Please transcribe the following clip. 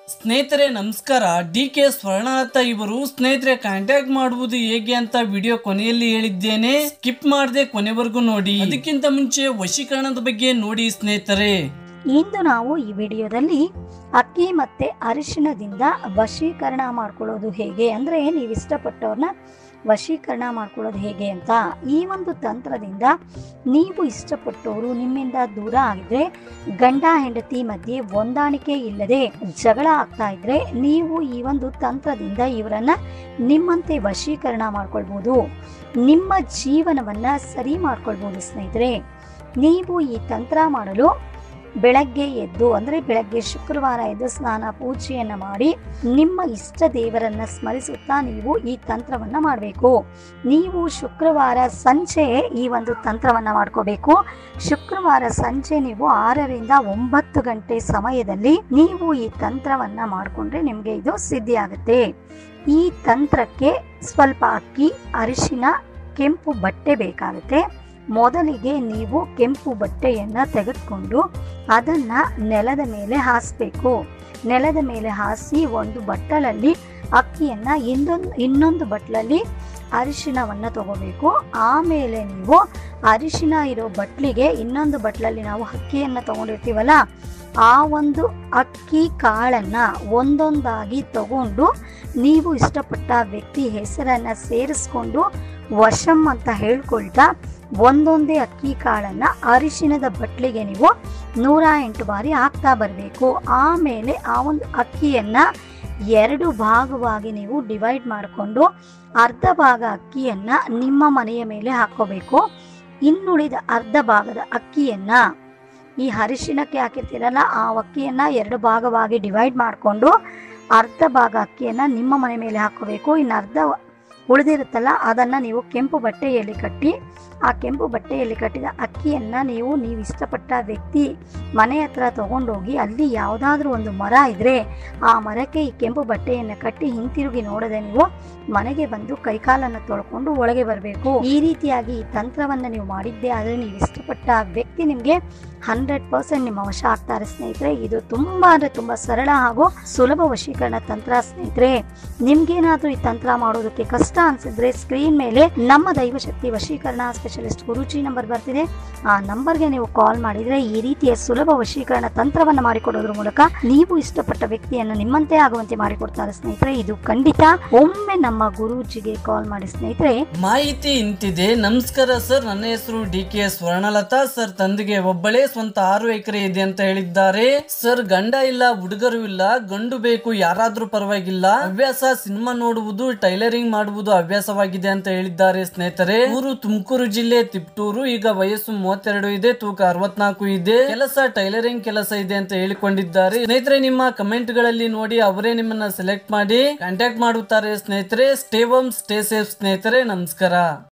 ಸ್ನೇಹಿತರೆ ನಮಸ್ಕಾರ D K ಸ್ವರ್ಣಲತಾ ಇವರು ಸ್ನೇಹಿತರೆ ಕಾಂಟ್ಯಾಕ್ಟ್ ಮಾಡುವುದು ಹೇಗೆ ಅಂತ ವಿಡಿಯೋ ಕೊನೆಯಲ್ಲಿ ಹೇಳಿದ್ದೇನೆ ಸ್ಕಿಪ್ ಮಾಡದೆ ಕೊನೆವರೆಗೂ ನೋಡಿ ಅದಕ್ಕಿಂತ ಮುಂಚೆ ವಶೀಕರಣದ ಬಗ್ಗೆ ನೋಡಿ ಸ್ನೇಹಿತರೆ ಇಂದು ನಾವು ಈ ವಿಡಿಯೋದಲ್ಲಿ ಅಕ್ಕಿ ಮತ್ತೆ ಅರಿಶಿಣದಿಂದ ವಶೀಕರಣ ಮಾಡ್ಕೊಳ್ಳೋದು ಹೇಗೆ ಅಂದ್ರೆ ನೀವು ಇಷ್ಟಪಟ್ಟವ್ರನ್ನ ವಶೀಕರಣ ಮಾಡ್ಕೊಳ್ಳೋದು ಹೇಗೆ ಅಂತ ಈ ಒಂದು ತಂತ್ರದಿಂದ ನೀವು ಇಷ್ಟಪಟ್ಟವರು ನಿಮ್ಮಿಂದ ದೂರ ಆಗಿದ್ರೆ ಗಂಡ ಹೆಂಡತಿ ಮಧ್ಯೆ ಹೊಂದಾಣಿಕೆ ಇಲ್ಲದೆ ಜಗಳ ಆಗ್ತಾ ಇದ್ರೆ ನೀವು ಈ ಒಂದು ತಂತ್ರದಿಂದ ಇವರನ್ನ ನಿಮ್ಮಂತೆ ವಶೀಕರಣ ಮಾಡ್ಕೊಳ್ಬೋದು ನಿಮ್ಮ ಜೀವನವನ್ನ ಸರಿ ಮಾಡ್ಕೊಳ್ಬೋದು ಸ್ನೇಹಿತರೆ ನೀವು ಈ ತಂತ್ರ ಮಾಡಲು ಬೆಳಗ್ಗೆ ಎದ್ದು ಅಂದರೆ ಬೆಳಗ್ಗೆ ಶುಕ್ರವಾರ ಎದ್ದು ಸ್ನಾನ ಪೂಜೆಯನ್ನು ಮಾಡಿ ನಿಮ್ಮ ಇಷ್ಟ ದೇವರನ್ನ ಸ್ಮರಿಸುತ್ತಾ ನೀವು ಈ ತಂತ್ರವನ್ನ ಮಾಡಬೇಕು ನೀವು ಶುಕ್ರವಾರ ಸಂಜೆ ಈ ಒಂದು ತಂತ್ರವನ್ನ ಮಾಡ್ಕೋಬೇಕು ಶುಕ್ರವಾರ ಸಂಜೆ ನೀವು ಆರರಿಂದ ಒಂಬತ್ತು ಗಂಟೆ ಸಮಯದಲ್ಲಿ ನೀವು ಈ ತಂತ್ರವನ್ನ ಮಾಡಿಕೊಂಡ್ರೆ ನಿಮಗೆ ಇದು ಸಿದ್ಧಿ ಆಗುತ್ತೆ ಈ ತಂತ್ರಕ್ಕೆ ಸ್ವಲ್ಪ ಅಕ್ಕಿ ಅರಿಶಿನ ಕೆಂಪು ಬಟ್ಟೆ ಬೇಕಾಗುತ್ತೆ ಮೊದಲಿಗೆ ನೀವು ಕೆಂಪು ಬಟ್ಟೆಯನ್ನು ತೆಗೆದುಕೊಂಡು ಅದನ್ನು ನೆಲದ ಮೇಲೆ ಹಾಸಬೇಕು ನೆಲದ ಮೇಲೆ ಹಾಸಿ ಒಂದು ಬಟ್ಟಲಲ್ಲಿ ಅಕ್ಕಿಯನ್ನು ಇನ್ನೊಂದು ಇನ್ನೊಂದು ಬಟ್ಲಲ್ಲಿ ಅರಿಶಿಣವನ್ನು ತಗೋಬೇಕು ಆಮೇಲೆ ನೀವು ಅರಿಶಿಣ ಇರೋ ಬಟ್ಲಿಗೆ ಇನ್ನೊಂದು ಬಟ್ಲಲ್ಲಿ ನಾವು ಅಕ್ಕಿಯನ್ನು ತಗೊಂಡಿರ್ತೀವಲ್ಲ ಆ ಒಂದು ಅಕ್ಕಿ ಕಾಳನ್ನು ಒಂದೊಂದಾಗಿ ತಗೊಂಡು ನೀವು ಇಷ್ಟಪಟ್ಟ ವ್ಯಕ್ತಿ ಹೆಸರನ್ನು ಸೇರಿಸ್ಕೊಂಡು ವಶಂ ಅಂತ ಹೇಳ್ಕೊಳ್ತಾ ಒಂದೊಂದೇ ಅಕ್ಕಿ ಕಾಳನ್ನು ಅರಿಶಿಣದ ಬಟ್ಲಿಗೆ ನೀವು ನೂರ ಎಂಟು ಬಾರಿ ಹಾಕ್ತಾ ಬರಬೇಕು ಆಮೇಲೆ ಆ ಒಂದು ಅಕ್ಕಿಯನ್ನು ಎರಡು ಭಾಗವಾಗಿ ನೀವು ಡಿವೈಡ್ ಮಾಡಿಕೊಂಡು ಅರ್ಧ ಭಾಗ ಅಕ್ಕಿಯನ್ನು ನಿಮ್ಮ ಮನೆಯ ಮೇಲೆ ಹಾಕೋಬೇಕು ಇನ್ನುಳಿದ ಅರ್ಧ ಭಾಗದ ಅಕ್ಕಿಯನ್ನು ಈ ಅರಿಶಿಣಕ್ಕೆ ಹಾಕಿರ್ತೀರಲ್ಲ ಆ ಅಕ್ಕಿಯನ್ನು ಎರಡು ಭಾಗವಾಗಿ ಡಿವೈಡ್ ಮಾಡಿಕೊಂಡು ಅರ್ಧ ಭಾಗ ಅಕ್ಕಿಯನ್ನು ನಿಮ್ಮ ಮನೆ ಮೇಲೆ ಹಾಕೋಬೇಕು ಇನ್ನು ಅರ್ಧ ಉಳಿದಿರುತ್ತಲ್ಲ ಅದನ್ನು ನೀವು ಕೆಂಪು ಬಟ್ಟೆಯಲ್ಲಿ ಕಟ್ಟಿ ಆ ಕೆಂಪು ಬಟ್ಟೆಯಲ್ಲಿ ಕಟ್ಟಿದ ಅಕ್ಕಿಯನ್ನು ನೀವು ನೀವು ಇಷ್ಟಪಟ್ಟ ವ್ಯಕ್ತಿ ಮನೆ ಹತ್ರ ತಗೊಂಡೋಗಿ ಅಲ್ಲಿ ಯಾವುದಾದ್ರೂ ಒಂದು ಮರ ಇದ್ದರೆ ಆ ಮರಕ್ಕೆ ಈ ಕೆಂಪು ಬಟ್ಟೆಯನ್ನು ಕಟ್ಟಿ ಹಿಂತಿರುಗಿ ನೋಡದೆ ನೀವು ಮನೆಗೆ ಬಂದು ಕೈಕಾಲನ್ನು ತೊಳ್ಕೊಂಡು ಒಳಗೆ ಬರಬೇಕು ಈ ರೀತಿಯಾಗಿ ಈ ತಂತ್ರವನ್ನು ನೀವು ಮಾಡಿದ್ದೇ ಆದರೆ ನೀವು ಇಷ್ಟಪಟ್ಟ ವ್ಯಕ್ತಿ ನಿಮಗೆ ಹಂಡ್ರೆಡ್ ಪರ್ಸೆಂಟ್ ನಿಮ್ಮ ವಶ ಆಗ್ತಾರೆ ಸ್ನೇಹಿತರೆ ಇದು ತುಂಬ ಅಂದರೆ ತುಂಬ ಸರಳ ಹಾಗೂ ಸುಲಭ ವಶೀಕರಣ ತಂತ್ರ ಸ್ನೇಹಿತರೆ ನಿಮ್ಗೇನಾದ್ರೂ ಈ ತಂತ್ರ ಮಾಡೋದಕ್ಕೆ ಕಷ್ಟ ಅನ್ಸಿದ್ರೆ ಸ್ಕ್ರೀನ್ ಮೇಲೆ ನಮ್ಮ ದೈವಶಕ್ತಿ ವಶೀಕರಣ ಸ್ಪೆಷಲಿಸ್ಟ್ ಗುರುಜಿ ನಂಬರ್ ಬರ್ತಿದೆ ಆ ನಂಬರ್ಗೆ ನೀವು ಕಾಲ್ ಮಾಡಿದ್ರೆ ಈ ರೀತಿಯ ಸುಲಭ ವಶೀಕರಣ ತಂತ್ರವನ್ನು ಮಾಡಿಕೊಡೋದ್ರ ಮೂಲಕ ನೀವು ಇಷ್ಟಪಟ್ಟ ವ್ಯಕ್ತಿಯನ್ನು ನಿಮ್ಮಂತೆ ಆಗುವಂತೆ ಮಾಡಿಕೊಡ್ತಾರೆ ಸ್ನೇಹಿತರೆ ಇದು ಖಂಡಿತ ಒಮ್ಮೆ ನಮ್ಮ ಗುರೂಜಿಗೆ ಕಾಲ್ ಮಾಡಿ ಸ್ನೇಹಿತರೆ ಮಾಹಿತಿ ಇಂತಿದೆ ನಮಸ್ಕಾರ ಸರ್ ನನ್ನ ಹೆಸರು ಡಿ ಕೆ ಸ್ವರ್ಣಲತಾ ಸರ್ ತಂದೆಗೆ ಒಬ್ಬಳೇ ಸ್ವಂತ ಆರು ಎಕರೆ ಇದೆ ಅಂತ ಹೇಳಿದ್ದಾರೆ ಸರ್ ಗಂಡ ಇಲ್ಲ ಹುಡುಗರು ಇಲ್ಲ ಗಂಡು ಬೇಕು ಯಾರಾದ್ರೂ ಪರವಾಗಿಲ್ಲ ಹವ್ಯಾಸ ಸಿನಿಮಾ ನೋಡುವುದು ಟೈಲರಿಂಗ್ ಮಾಡುವುದು ಹವ್ಯಾಸವಾಗಿದೆ ಅಂತ ಹೇಳಿದ್ದಾರೆ ಸ್ನೇಹಿತರೆ ಊರು ತುಮಕೂರು ಜಿಲ್ಲೆ ತಿಪ್ಟೂರು ಈಗ ವಯಸ್ಸು ಮೂವತ್ತೆರಡು ಇದೆ ತೂಕ ಅರವತ್ನಾಲ್ಕು ಇದೆ ಕೆಲಸ ಟೈಲರಿಂಗ್ ಕೆಲಸ ಇದೆ ಅಂತ ಹೇಳಿಕೊಂಡಿದ್ದಾರೆ ಸ್ನೇಹಿತರೆ ನಿಮ್ಮ ಕಮೆಂಟ್ ಗಳಲ್ಲಿ ನೋಡಿ ಅವರೇ ನಿಮ್ಮನ್ನ ಸೆಲೆಕ್ಟ್ ಮಾಡಿ ಕಾಂಟ್ಯಾಕ್ಟ್ ಮಾಡುತ್ತಾರೆ ಸ್ನೇಹಿತರೆ ಸ್ಟೇ ಹೋಮ್ ಸ್ಟೇ ಸೇಫ್ ಸ್ನೇಹಿತರೆ ನಮಸ್ಕಾರ